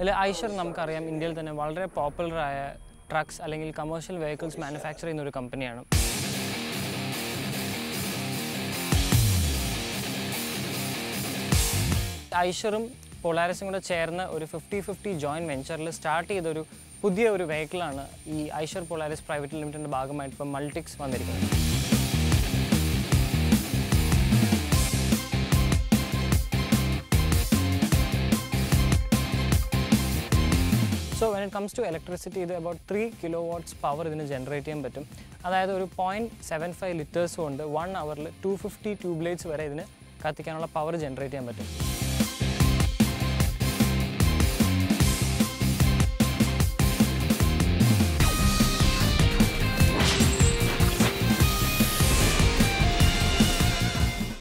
ഇതിൽ ഐഷർ നമുക്കറിയാം ഇന്ത്യയിൽ തന്നെ വളരെ പോപ്പുലറായ ട്രക്സ് അല്ലെങ്കിൽ കമേഴ്ഷ്യൽ വെഹിക്കിൾസ് മാനുഫാക്ചർ ചെയ്യുന്ന ഒരു കമ്പനിയാണ് ഐഷറും പൊളാരിസും കൂടെ ചേർന്ന് ഒരു ഫിഫ്റ്റി ഫിഫ്റ്റി ജോയിൻറ്റ് വെഞ്ചറിൽ സ്റ്റാർട്ട് ചെയ്തൊരു പുതിയ ഒരു വെഹിക്കിളാണ് ഈ ഐഷർ പൊളാരിസ് പ്രൈവറ്റ് ലിമിറ്റഡിൻ്റെ ഭാഗമായിട്ട് ഇപ്പം മൾട്ടിക്സ് വന്നിരിക്കുന്നത് so when it comes to electricity ഇത് about three kilo watts power ഇതിന് ജനറേറ്റ് ചെയ്യാൻ പറ്റും അതായത് ഒരു പോയിൻറ്റ് സെവൻ ഫൈവ് ലിറ്റേഴ്സ് കൊണ്ട് വൺ അവറിൽ ടു ഫിഫ്റ്റി ട്യൂബ് ലൈറ്റ്സ് വരെ ഇതിന് കത്തിക്കാനുള്ള പവർ ജനറേറ്റ് ചെയ്യാൻ പറ്റും